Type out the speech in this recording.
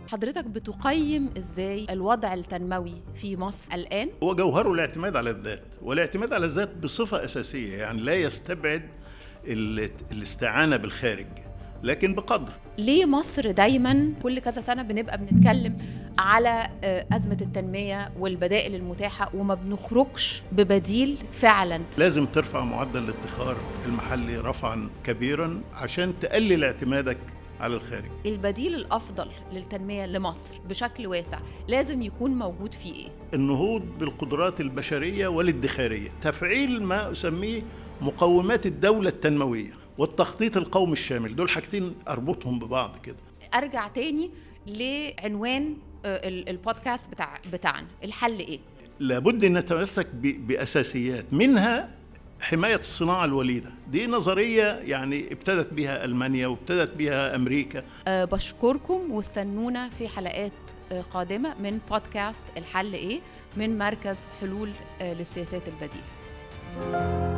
حضرتك بتقيم ازاي الوضع التنموي في مصر الان هو جوهره الاعتماد على الذات والاعتماد على الذات بصفة أساسية يعني لا يستبعد ال- الاستعانة بالخارج لكن بقدر ليه مصر دايما كل كذا سنه بنبقى بنتكلم على آه، ازمه التنميه والبدائل المتاحه وما بنخرجش ببديل فعلا لازم ترفع معدل الادخار المحلي رفعا كبيرا عشان تقلل اعتمادك على الخارج البديل الافضل للتنميه لمصر بشكل واسع لازم يكون موجود فيه ايه النهوض بالقدرات البشرية والادخارية تفعيل ما أسميه مقومات الدولة التنموية والتخطيط القومي الشامل دول حاجتين أربطهم ببعض كده ارجع تاني لعنوان آه، ال- البودكاست بتاع بتاعنا الحل ايه لابد ان نتمسك ب- باساسيات منها حمايه الصناعه الوليده دي نظريه يعني ابتدت بها المانيا وابتدت بها امريكا أه بشكركم واستنونا في حلقات آه، قادمة من بودكاست الحل إيه من مركز حلول آه، للسياسات البديلة